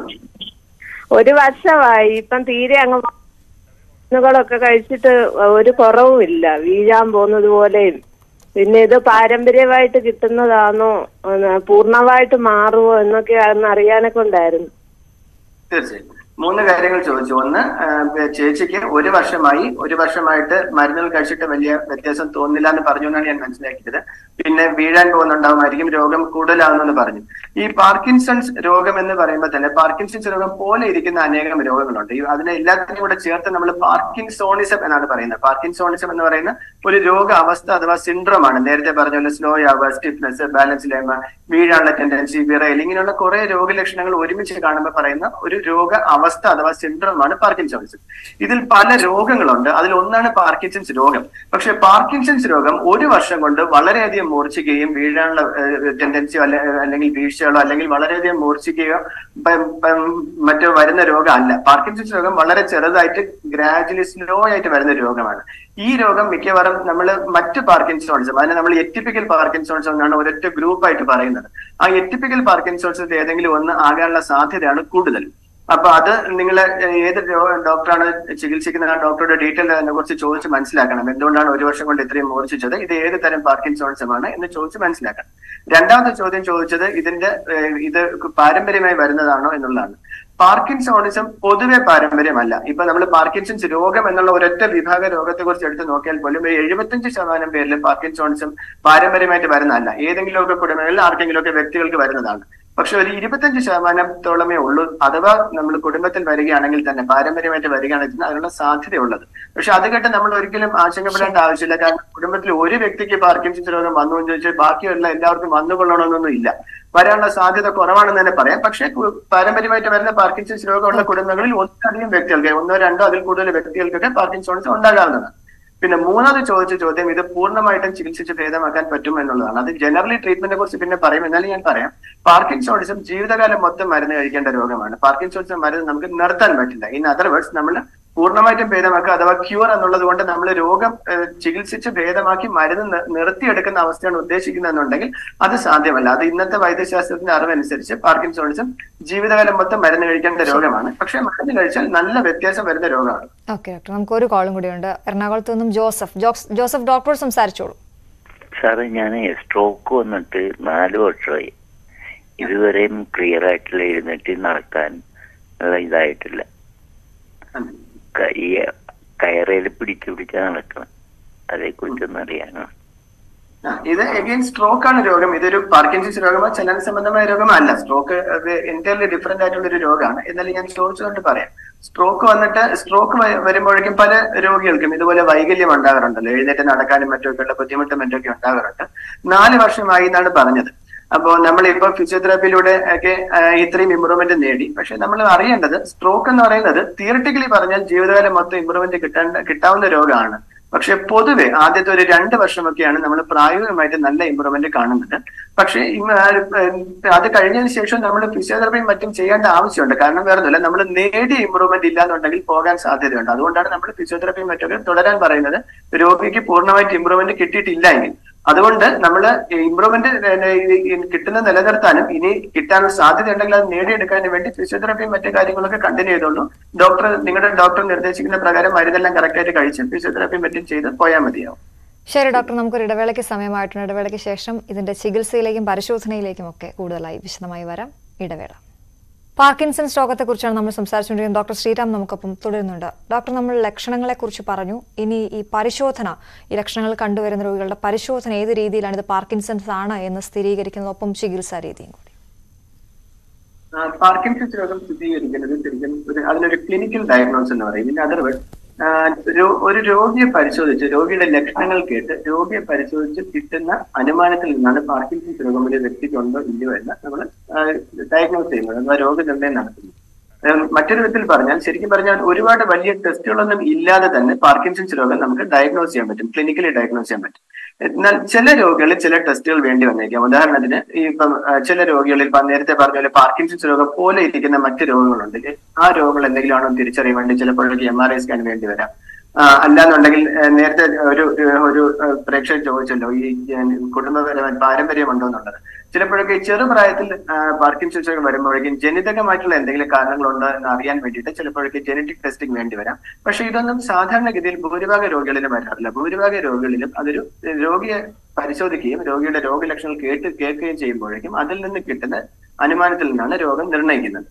ഒരു വർഷമായി ഇപ്പം തീരെ അങ്ങ് മരുന്നുകളൊക്കെ കഴിച്ചിട്ട് ഒരു കുറവുമില്ല വീഴാൻ പോകുന്നത് പോലെയും പിന്നെ ഇത് പാരമ്പര്യമായിട്ട് കിട്ടുന്നതാണോ ഒന്ന് പൂർണ്ണമായിട്ട് മാറുമോ എന്നൊക്കെ ഒന്ന് അറിയാനൊക്കെ ഉണ്ടായിരുന്നു തീർച്ചയായും മൂന്ന് കാര്യങ്ങൾ ചോദിച്ചു ഒന്ന് ആ, ചേച്ചിക്ക് ഒരു വർഷമായി ഒരു വർഷമായിട്ട് മരുന്നുകൾ കഴിച്ചിട്ട് വലിയ വ്യത്യാസം തോന്നില്ല എന്ന് പറഞ്ഞു എന്നാണ് ഞാൻ മനസ്സിലാക്കിയത് പിന്നെ വീഴാൻ പോകുന്നുണ്ടാവുമായിരിക്കും രോഗം കൂടുതലാവുന്നെന്ന് പറഞ്ഞു ഈ പാർക്കിൻസൺസ് രോഗം എന്ന് പറയുമ്പോൾ തന്നെ പാർക്കിൻസൺസ് രോഗം പോലെ ഇരിക്കുന്ന അനേകം രോഗങ്ങളുണ്ട് ഈ അതിനെ എല്ലാത്തിനും കൂടെ ചേർത്ത് നമ്മൾ പാർക്കിൻസോണിസം എന്നാണ് പറയുന്നത് പാർക്കിൻസോണിസം എന്ന് പറയുന്ന ഒരു രോഗ അവസ്ഥ അഥവാ സിൻഡ്രോം ആണ് നേരത്തെ പറഞ്ഞ പോലെ സ്ലോ ആവുക സ്റ്റിഫ്നെസ് ബാലൻസ് ഇല്ലായ്മ വീഴാനുള്ള ടെൻഡൻസി വിറയൽ ഇങ്ങനെയുള്ള കുറെ രോഗലക്ഷണങ്ങൾ ഒരുമിച്ച് കാണുമ്പോൾ പറയുന്ന ഒരു രോഗ അവസ്ഥ അഥവാ സിൻഡ്രോം ആണ് പാർക്കിൻസോൺസ് ഇതിൽ പല രോഗങ്ങളുണ്ട് അതിൽ ഒന്നാണ് പാർക്കിൻസൺസ് രോഗം പക്ഷെ പാർക്കിൻസൺസ് രോഗം ഒരു വർഷം കൊണ്ട് വളരെയധികം മൂർച്ഛിക്കുകയും വീഴാനുള്ള ടെൻഡൻസിയോ അല്ലെ അല്ലെങ്കിൽ വീഴ്ചകളോ അല്ലെങ്കിൽ വളരെയധികം മൂർച്ഛിക്കുകയോ പ- പ- മറ്റോ വരുന്ന രോഗം അല്ല പാർക്കിൻസൺസ് രോഗം വളരെ ചെറുതായിട്ട് ഗ്രാജുവലി സ്ലോ ആയിട്ട് വരുന്ന രോഗമാണ് ഈ രോഗം മിക്കവാറും നമ്മൾ മറ്റ് പാർക്കിൻസോൺസും അതിനെ നമ്മൾ എറ്റിപ്പിക്കൽ പാർക്കിൻസോൺസ് എന്നാണ് ഒരൊറ്റ ഗ്രൂപ്പായിട്ട് പറയുന്നത് ആ എറ്റിപ്പിക്കൽ പാർക്കിൻസോൺസിൽ ഏതെങ്കിലും ഒന്ന് ആകാനുള്ള സാധ്യതയാണ് കൂടുതൽ അപ്പൊ അത് നിങ്ങൾ ഏത് രോ- ഡോക്ടറാണ് ചികിത്സിക്കുന്ന ആ ഡോക്ടറുടെ ഡീറ്റെയിൽ അതിനെ കുറിച്ച് ചോദിച്ച് മനസ്സിലാക്കണം എന്തുകൊണ്ടാണ് ഒരു വർഷം കൊണ്ട് ഇത്രയും മൂർച്ഛിച്ചത് ഇത് ഏത് തരം പാർക്കിൻസോൺസുമാണ് എന്ന് ചോദിച്ച് മനസ്സിലാക്കണം രണ്ടാമത്തെ ചോദ്യം ചോദിച്ചത് ഇതിന്റെ ഏഹ്, ഇത് പാരമ്പര്യമായി വരുന്നതാണോ എന്നുള്ളതാണ് പാർക്കിൻസോണിസം പൊതുവെ പാരമ്പര്യമല്ല ഇപ്പൊ നമ്മൾ പാർക്കിൻസൺസ് രോഗം എന്നുള്ള ഒരൊറ്റ വിഭാഗ രോഗത്തെ കുറിച്ച് എടുത്ത് നോക്കിയാൽ പോലും ഒരു എഴുപത്തഞ്ച് ശതമാനം പേരിൽ പാർക്കിൻസോണിസം പാരമ്പര്യമായിട്ട് വരുന്നതല്ല ഏതെങ്കിലുമൊക്കെ കുടുംബങ്ങളിൽ ആർക്കെങ്കിലുമൊക്കെ വ്യക്തികൾക്ക് വരുന്നതാണ് പക്ഷെ ഒരു ഇരുപത്തഞ്ച് ശതമാനത്തോളമേ ഉള്ളൂ അഥവാ നമ്മൾ കുടുംബത്തിൽ വരികയാണെങ്കിൽ തന്നെ പാരമ്പര്യമായിട്ട് വരികയാണെങ്കിൽ അതിനുള്ള സാധ്യതയുള്ളത് പക്ഷെ അത് കേട്ട് നമ്മൾ ഒരിക്കലും ആശങ്കപ്പെടേണ്ട ആവശ്യമില്ല കാരണം കുടുംബത്തിൽ ഒരു വ്യക്തിക്ക് പാർക്കിൻസൺസ് രോഗം വന്നു എന്ന് ചോദിച്ചാൽ ബാക്കിയുള്ള എല്ലാവർക്കും വന്നുകൊള്ളണമെന്നൊന്നും ഇല്ല വരാനുള്ള സാധ്യത കുറവാണെന്ന് തന്നെ പറയാം പക്ഷേ കു- പാരമ്പര്യമായിട്ട് വരുന്ന പാർക്കിൻസൺസ് രോഗമുള്ള കുടുംബങ്ങളിൽ ഒന്നിലധികം വ്യക്തികൾക്ക് ഒന്നോ രണ്ടോ അതിൽ കൂടുതൽ വ്യക്തികൾക്കൊക്കെ പാർക്കിൻസോൺസ് ഉണ്ടാകാവുന്നതാണ് പിന്നെ മൂന്നാമത് ചോദിച്ച ചോദ്യം ഇത് പൂർണ്ണമായിട്ടും ചികിത്സിച്ച് ഭേദമാക്കാൻ പറ്റും എന്നുള്ളതാണ് അത് ജനറലി ട്രീറ്റ്മെന്റിനെ കുറിച്ച് പിന്നെ പറയും എന്നാലും ഞാൻ പറയാം പാർക്കിൻസോണിസം ജീവിതകാലം മൊത്തം മരുന്ന് കഴിക്കേണ്ട രോഗമാണ് പാർക്കിൻസോണിസം മരുന്ന് നമുക്ക് നിർത്താൻ പറ്റില്ല ഇൻ അതർ വേർഡ്സ് നമ്മൾ പൂർണ്ണമായിട്ടും ഭേദമാക്കുക അഥവാ ക്യൂർ എന്നുള്ളത് കൊണ്ട് നമ്മൾ രോഗം ഏഹ്, ചികിത്സിച്ച് ഭേദമാക്കി മരുന്ന് നി- നിർത്തിയെടുക്കുന്ന അവസ്ഥയാണ് ഉദ്ദേശിക്കുന്നതെന്നുണ്ടെങ്കിൽ അത് സാധ്യമല്ല അത് ഇന്നത്തെ വൈദ്യശാസ്ത്രത്തിന്റെ അറിവനുസരിച്ച് പാർക്കിൻസോണിസം ജീവിതകാലം മൊത്തം മരുന്ന് കഴിക്കേണ്ട രോഗമാണ് പക്ഷെ മരുന്ന് കഴിച്ചാൽ നല്ല വ്യത്യാസം വരുന്ന രോഗമാണ് ഓക്കെ ഡോക്ടർ നമുക്ക് ഒരു കോളും കൂടിയുണ്ട് എറണാകുളത്ത് നിന്നും ജോസഫ് ജോസ്- ജോസഫ് ഡോക്ടർ സംസാരിച്ചോളൂ സാറേ ഞാൻ സ്ട്രോക്ക് വന്നിട്ട് നാല് വർഷമായി ഇതുവരെയും ക്ലിയർ ആയിട്ടുള്ള എഴുന്നേറ്റ് നടക്കാൻ ഉള്ള ഇതായിട്ടില്ല കൈ കയറയിൽ പിടിച്ചു പിടിച്ചാ നടക്കണം അതേക്കുറിച്ചൊന്നും അറിയാനോ ആ, ഇത് എഗെയിൻ സ്ട്രോക്ക് ആണ് രോഗം ഇതൊരു പാർക്കിൻസിസ് രോഗമോ ചലന സംബന്ധമായ രോഗമോ അല്ല സ്ട്രോക്ക് എൻറ്റയർലി ഡിഫറെന്റ് ആയിട്ടുള്ള ഒരു രോഗമാണ് എന്നാലും ഞാൻ ചോദിച്ചുകൊണ്ട് പറയാം സ്ട്രോക്ക് വന്നിട്ട് സ്ട്രോക്ക് വരുമ്പോഴേക്കും പല രോഗികൾക്കും ഇതുപോലെ വൈകല്യം ഉണ്ടാകാറുണ്ടല്ലോ എഴുന്നേറ്റ് നടക്കാനും മറ്റൊക്കെ ഉള്ള ബുദ്ധിമുട്ടും മറ്റൊക്കെ ഉണ്ടാകാറുണ്ട് നാല് വർഷമായി എന്നാണ് പറഞ്ഞത് അപ്പോ നമ്മൾ ഇപ്പൊ ഫിസിയോതെറാപ്പിയിലൂടെ ഒക്കെ ആ, ഇത്രയും ഇമ്പ്രൂവ്മെന്റ് നേടി പക്ഷെ നമ്മൾ അറിയേണ്ടത് സ്ട്രോക്ക് എന്ന് പറയുന്നത് തിയറട്ടിക്കലി പറഞ്ഞാൽ ജീവിതകാലം മൊത്തം ഇമ്പ്രൂവ്മെന്റ് കിട്ടേണ്ട കിട്ടാവുന്ന രോഗമാണ് പക്ഷെ പൊതുവെ ആദ്യത്തെ ഒരു രണ്ട് വർഷമൊക്കെയാണ് നമ്മൾ പ്രായോഗികമായിട്ട് നല്ല ഇമ്പ്രൂവ്മെന്റ് കാണുന്നത് പക്ഷേ ഇന്ന് ആ ഒരു, ഏഹ്, അത് കഴിഞ്ഞതിന് ശേഷം നമ്മൾ ഫിസിയോതെറാപ്പിയും മറ്റും ചെയ്യേണ്ട ആവശ്യമുണ്ട് കാരണം വേറെ ഒന്നുമില്ല നമ്മൾ നേടിയ ഇമ്പ്രൂവ്മെന്റ് ഇല്ലാന്നുണ്ടെങ്കിൽ പോകാൻ സാധ്യതയുണ്ട് അതുകൊണ്ടാണ് നമ്മൾ ഫിസിയോതെറാപ്പിയും മറ്റൊക്കെ തുടരാൻ പറയുന്നത് രോഗിക്ക് പൂർണ്ണമായിട്ട് ഇമ്പ്രൂവ്മെന്റ് കിട്ടിയിട്ടില്ല എങ്കിൽ അതുകൊണ്ട് നമ്മൾ ഇമ്പ്രൂവ്മെന്റ് കിട്ടുന്ന നിലനിർത്താനും ഇനി കിട്ടാനുള്ള സാധ്യത ഉണ്ടെങ്കിൽ അത് നേടിയെടുക്കാനും വേണ്ടി ഫിസിയോതെറാപ്പിയും മറ്റു കാര്യങ്ങളൊക്കെ കണ്ടിന്യൂ ചെയ്തോളൂ ഡോക്ടർ നിങ്ങളുടെ ഡോക്ടർ നിർദ്ദേശിക്കുന്ന പ്രകാരം മരുന്നെല്ലാം കറക്റ്റ് ആയിട്ട് കഴിച്ച് ഫിസിയോതെറാപ്പിയും മറ്റും ചെയ്ത് പോയാൽ മതിയാവും ശരി ഡോക്ടർ നമുക്കൊരു ഇടവേളയ്ക്ക് സമയമായിട്ടുണ്ട് ഇടവേളയ്ക്ക് ശേഷം ഇതിന്റെ ചികിത്സയിലേക്കും പരിശോധനയിലേക്കും ഒക്കെ കൂടുതലായി വിശദമായി വരാം ഇടവേള പാർക്കിൻസൺസ് രോഗത്തെക്കുറിച്ചാണ് നമ്മൾ സംസാരിച്ചുകൊണ്ടിരിക്കുന്നത് ഡോക്ടർ ശ്രീറാം നമുക്കൊപ്പം തുടരുന്നുണ്ട് ഡോക്ടർ നമ്മൾ ലക്ഷണങ്ങളെക്കുറിച്ച് പറഞ്ഞു ഇനി ഈ പരിശോധന ഈ ലക്ഷണങ്ങൾ കണ്ടുവരുന്ന രോഗികളുടെ പരിശോധന ഏത് രീതിയിലാണ് ഇത് പാർക്കിൻസൺസ് ആണ് എന്ന് സ്ഥിരീകരിക്കുന്നതൊപ്പം ചികിത്സാ രീതിയും കൂടി ആ, പാർക്കിൻസൺസ് രോഗം സ്ഥിരീകരിക്കുന്നത് ശരിക്കും ഒരു അതിനൊരു ക്ലിനിക്കൽ ഡയഗ്നോസ് എന്ന് പറയും ഇൻ അതർ വേർഡ് ഒരു രോഗിയെ പരിശോധിച്ച് രോഗിയുടെ ലക്ഷണങ്ങൾ കേട്ട് രോഗിയെ പരിശോധിച്ച് കിട്ടുന്ന അനുമാനത്തിൽ നിന്നാണ് പാർക്കിൻസൺസ് രോഗം ഒരു വ്യക്തിക്ക് ഉണ്ടോ ഇല്ലയോ എന്ന് നമ്മൾ ഡയഗ്നോസ് ചെയ്യുന്നത് അഥവാ രോഗനിർണയം നടത്തുന്നത് ഉം, മറ്റൊരു വിധത്തിൽ പറഞ്ഞാൽ ശരിക്കും പറഞ്ഞാൽ ഒരുപാട് വലിയ ടെസ്റ്റുകളൊന്നും ഇല്ലാതെ തന്നെ പാർക്കിൻസൺസ് രോഗം നമുക്ക് ഡയഗ്നോസ് ചെയ്യാൻ പറ്റും ക്ലിനിക്കലി ഡയഗ്നോസ് ചെയ്യാൻ പറ്റും എന്നാൽ ചില രോഗികളിൽ ചില ടെസ്റ്റുകൾ വേണ്ടി വന്നേക്കാം ഉദാഹരണത്തിന് ഈ ഇപ്പം ആ, ചില രോഗികളിൽ ഇപ്പം നേരത്തെ പറഞ്ഞ പോലെ പാർക്കിൻസൺസ് രോഗം പോലെ ഇരിക്കുന്ന മറ്റ് രോഗങ്ങളുണ്ടെങ്കിൽ ആ രോഗങ്ങൾ എന്തെങ്കിലും ആണോ തിരിച്ചറിയാൻ വേണ്ടി ചിലപ്പോഴൊക്കെ എം ആർ ഐ സ്കാൻ വേണ്ടി വരാം ആ, അല്ലാന്നുണ്ടെങ്കിൽ ആ, നേരത്തെ ഒരു ഒരു ആ, പ്രേക്ഷകൻ ചോദിച്ചല്ലോ ഈ ആ, കുടുംബപരമായ പാരമ്പര്യമുണ്ടോ എന്നുള്ളത് ചിലപ്പോഴൊക്കെ ഈ ചെറുപ്രായത്തിൽ ആ, പാർക്കിൻസൺസ് രോഗം വരുമ്പോഴേക്കും ജനിതകമായിട്ടുള്ള എന്തെങ്കിലും കാരണങ്ങളുണ്ടോ എന്ന് അറിയാൻ വേണ്ടിയിട്ട് ചിലപ്പോഴൊക്കെ ജനറ്റിക് ടെസ്റ്റിംഗ് വേണ്ടി വരാം പക്ഷെ ഇതൊന്നും സാധാരണഗതിയിൽ ഭൂരിഭാഗം രോഗികളിലും വരാറില്ല ഭൂരിഭാഗം രോഗികളിലും അതൊരു രോഗിയെ പരിശോധിക്കുകയും രോഗിയുടെ രോഗലക്ഷണങ്ങൾ കേട്ട് കേൾക്കുകയും ചെയ്യുമ്പോഴേക്കും അതിൽ നിന്ന് കിട്ടുന്ന അനുമാനത്തിൽ നിന്നാണ് രോഗം നിർണ്ണയിക്കുന്നത്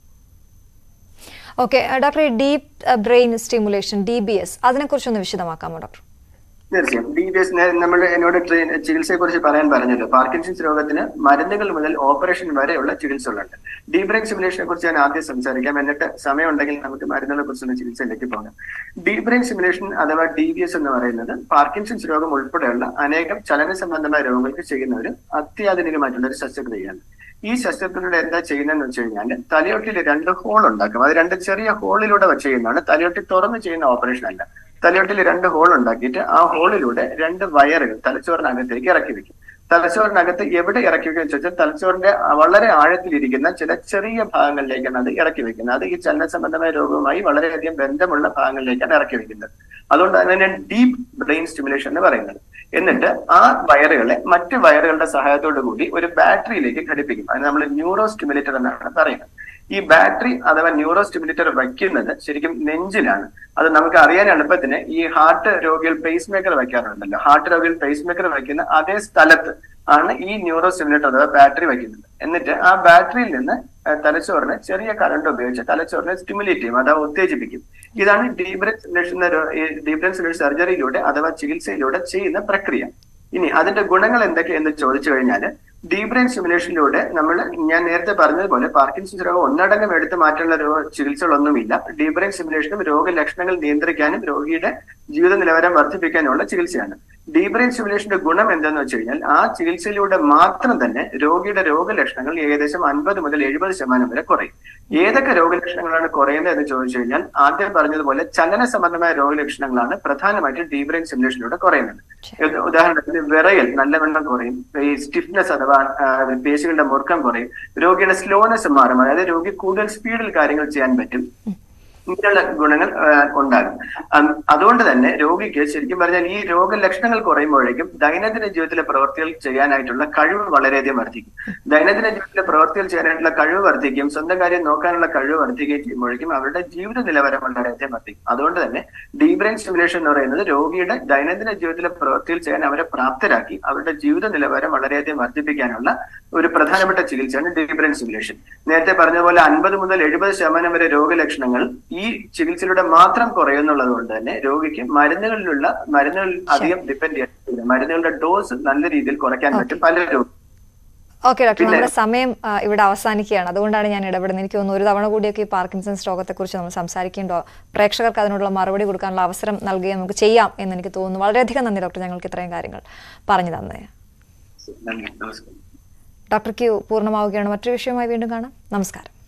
ഓക്കെ ഡോക്ടർ ഈ deep brain stimulation D B S അതിനെക്കുറിച്ചൊന്ന് വിശദമാക്കാമോ ഡോക്ടർ തീർച്ചയായും ഡി ബി എസ് നമ്മൾ എന്നോട് ട്രെയിൻ ചികിത്സയെ കുറിച്ച് പറയാൻ പറഞ്ഞല്ലോ പാർക്കിൻസൺസ് രോഗത്തിന് മരുന്നുകൾ മുതൽ ഓപ്പറേഷൻ വരെയുള്ള ചികിത്സകളുണ്ട് ഡീ ബ്രെയിൻ സിമുലേഷനെ കുറിച്ച് ഞാൻ ആദ്യം സംസാരിക്കാം എന്നിട്ട് സമയമുണ്ടെങ്കിൽ നമുക്ക് മരുന്നുകളെ കുറിച്ചുള്ള ചികിത്സയിലേക്ക് പോകാം ഡീ ബ്രെയിൻ സിമുലേഷൻ അഥവാ ഡി ബി എസ് എന്ന് പറയുന്നത് പാർക്കിൻസൺസ് രോഗം ഉൾപ്പെടെയുള്ള അനേകം ചലന സംബന്ധമായ രോഗങ്ങൾക്ക് ചെയ്യുന്ന ഒരു അത്യാധുനികമായിട്ടുള്ള ഒരു ശസ്ത്രക്രിയയാണ് ഈ ശസ്ത്രക്രിയയുടെ എന്താ ചെയ്യുന്നതെന്ന് വെച്ച് കഴിഞ്ഞാൽ തലയോട്ടിൽ രണ്ട് ഹോൾ ഉണ്ടാക്കും അത് രണ്ട് ചെറിയ ഹോളിലൂടെ വെച്ച് ചെയ്യുന്നതാണ് തലയോട്ടി തുറന്ന് ചെയ്യുന്ന ഓപ്പറേഷൻ അല്ല തലയോട്ടിൽ രണ്ട് ഹോൾ ഉണ്ടാക്കിയിട്ട് ആ ഹോളിലൂടെ രണ്ട് വയറുകൾ തലച്ചോറിനകത്തേക്ക് ഇറക്കി വെക്കും തലച്ചോറിനകത്ത് എവിടെ ഇറക്കി വെക്കുക വെച്ചാൽ തലച്ചോറിന്റെ വളരെ ആഴത്തിലിരിക്കുന്ന ചില ചെറിയ ഭാഗങ്ങളിലേക്കാണ് അത് ഇറക്കി വെക്കുന്നത് അത് ഈ ചലന സംബന്ധമായ രോഗവുമായി വളരെയധികം ബന്ധമുള്ള ഭാഗങ്ങളിലേക്കാണ് ഇറക്കി വെക്കുന്നത് അതുകൊണ്ട് അതിനെ ഡീപ് ബ്രെയിൻ സ്റ്റിമുലേഷൻ എന്ന് പറയുന്നത് എന്നിട്ട് ആ വയറുകളെ മറ്റ് വയറുകളുടെ സഹായത്തോടു കൂടി ഒരു ബാറ്ററിയിലേക്ക് ഘടിപ്പിക്കും അതിന് നമ്മൾ ന്യൂറോ സ്റ്റിമുലേറ്റർ എന്നാണ് പറയുന്നത് ഈ ബാറ്ററി അഥവാ ന്യൂറോ സ്റ്റിമുലേറ്റർ വയ്ക്കുന്നത് ശരിക്കും നെഞ്ചിലാണ് അത് നമുക്ക് അറിയാൻ എളുപ്പത്തിന് ഈ ഹാർട്ട് രോഗികൾ പേസ് മേക്കർ വയ്ക്കാറുണ്ടല്ലോ ഹാർട്ട് രോഗികൾ പേസ് മേക്കർ വയ്ക്കുന്ന അതേ സ്ഥലത്ത് ആണ് ഈ ന്യൂറോ സ്റ്റിമുലേറ്റർ അഥവാ ബാറ്ററി വയ്ക്കുന്നത് എന്നിട്ട് ആ ബാറ്ററിയിൽ നിന്ന് ആ, തലച്ചോറിന് ചെറിയ കറണ്ട് ഉപയോഗിച്ച് തലച്ചോറിനെ സ്റ്റിമുലേറ്റ് ചെയ്യും അഥവാ ഉത്തേജിപ്പിക്കും ഇതാണ് ഡീബ്രൻ സിമുലേഷൻ ഡീബ്രൻ സിമുലേഷൻ സർജറിയിലൂടെ അഥവാ ചികിത്സയിലൂടെ ചെയ്യുന്ന പ്രക്രിയ ഇനി അതിന്റെ ഗുണങ്ങൾ എന്തൊക്കെ എന്ന് ചോദിച്ചു കഴിഞ്ഞാൽ ഡീബ്രെയിൻ സിമുലേഷനിലൂടെ നമ്മൾ ഞാൻ നേരത്തെ പറഞ്ഞതുപോലെ പാർക്കിൻസൺസ് രോഗം ഒന്നടങ്കം എടുത്തു മാറ്റാനുള്ള രോഗ ചികിത്സകളൊന്നുമില്ല ഡീബ്രെയിൻ സിമുലേഷനും രോഗലക്ഷണങ്ങൾ നിയന്ത്രിക്കാനും രോഗിയുടെ ജീവിത നിലവാരം വർദ്ധിപ്പിക്കാനുമുള്ള ചികിത്സയാണ് ഡീബ്രെയിൻ സിമുലേഷന്റെ ഗുണം എന്താണെന്ന് വെച്ച് കഴിഞ്ഞാൽ ആ ചികിത്സയിലൂടെ മാത്രം തന്നെ രോഗിയുടെ രോഗലക്ഷണങ്ങൾ ഏകദേശം അൻപത് മുതൽ എഴുപത് ശതമാനം വരെ കുറയും ഏതൊക്കെ രോഗലക്ഷണങ്ങളാണ് കുറയുന്നത് എന്ന് ചോദിച്ചു കഴിഞ്ഞാൽ ആദ്യം പറഞ്ഞതുപോലെ ചലന സംബന്ധമായ രോഗലക്ഷണങ്ങളാണ് പ്രധാനമായിട്ടും ഡീബ്രെയിൻ സിമുലേഷനിലൂടെ കുറയുന്നത് ഉദ- ഉദാഹരണത്തിന് വിറയൽ നല്ലവണ്ണം കുറയും ഈ സ്റ്റിഫ്നെസ് അഥവാ ആ, പേശികളുടെ മുറുക്കം കുറയും രോഗിയുടെ സ്ലോനെസ് മാറും അതായത് രോഗി കൂടുതൽ സ്പീഡിൽ കാര്യങ്ങൾ ചെയ്യാൻ പറ്റും ഇങ്ങനെയുള്ള ഗുണങ്ങൾ ആ, ഉണ്ടാകും ഉം, അതുകൊണ്ട് തന്നെ രോഗിക്ക് ശരിക്കും പറഞ്ഞാൽ ഈ രോഗലക്ഷണങ്ങൾ കുറയുമ്പോഴേക്കും ദൈനംദിന ജീവിതത്തിലെ പ്രവൃത്തികൾ ചെയ്യാനായിട്ടുള്ള കഴിവ് വളരെയധികം വർദ്ധിക്കും ദൈനംദിന ജീവിതത്തിലെ പ്രവൃത്തികൾ ചെയ്യാനായിട്ടുള്ള കഴിവ് വർദ്ധിക്കും സ്വന്തം കാര്യം നോക്കാനുള്ള കഴിവ് വർദ്ധിക്കുകയും ചെയ്യുമ്പോഴേക്കും അവരുടെ ജീവിത നിലവാരം വളരെയധികം വർദ്ധിക്കും അതുകൊണ്ട് തന്നെ ഡീപ് ബ്രെയിൻ സ്റ്റിമുലേഷൻ എന്ന് പറയുന്നത് രോഗിയുടെ ദൈനംദിന ജീവിതത്തിലെ പ്രവൃത്തികൾ ചെയ്യാൻ അവരെ പ്രാപ്തരാക്കി അവരുടെ ജീവിത നിലവാരം വളരെയധികം വർദ്ധിപ്പിക്കാനുള്ള ഒരു പ്രധാനപ്പെട്ട ചികിത്സയാണ് ഡീപ് ബ്രെയിൻ സ്റ്റിമുലേഷൻ നേരത്തെ പറഞ്ഞ പോലെ അൻപത് മുതൽ എഴുപത് ശതമാനം വരെ രോഗലക്ഷണങ്ങൾ ഈ ചികിത്സയിലൂടെ മാത്രം കുറയുന്നുള്ളത് കൊണ്ട് തന്നെ രോഗിക്ക് മരുന്നുകളിലുള്ള മരുന്നുകൾ അധികം ഡിപ്പെൻഡ് ചെയ്യാൻ മരുന്നുകളുടെ ഡോസ് നല്ല രീതിയിൽ കുറയ്ക്കാൻ പറ്റും പല രോഗം ഓക്കെ ഡോക്ടർ പിന്നെ- നമ്മുടെ സമയം ആ, ഇവിടെ അവസാനിക്കുകയാണ് അതുകൊണ്ടാണ് ഞാൻ ഇടപെടുന്നത് എനിക്ക് തോന്നുന്നു ഒരു തവണ കൂടിയൊക്കെ ഈ പാർക്കിൻസൺസ് രോഗത്തെക്കുറിച്ച് നമ്മൾ സംസാരിക്കേണ്ടോ പ്രേക്ഷകർക്ക് അതിനുള്ള മറുപടി കൊടുക്കാനുള്ള അവസരം നൽകുകയും നമുക്ക് ചെയ്യാം എന്ന് എനിക്ക് തോന്നുന്നു വളരെയധികം നന്ദി ഡോക്ടർ ഞങ്ങൾക്ക് ഇത്രയും കാര്യങ്ങൾ പറഞ്ഞു തന്നേ നന്ദി നമസ്കാരം ഡോക്ടർ ക്യൂ പൂർണ്ണമാവുകയാണ് മറ്റൊരു വിഷയവുമായി വീണ്ടും കാണാം നമസ്കാരം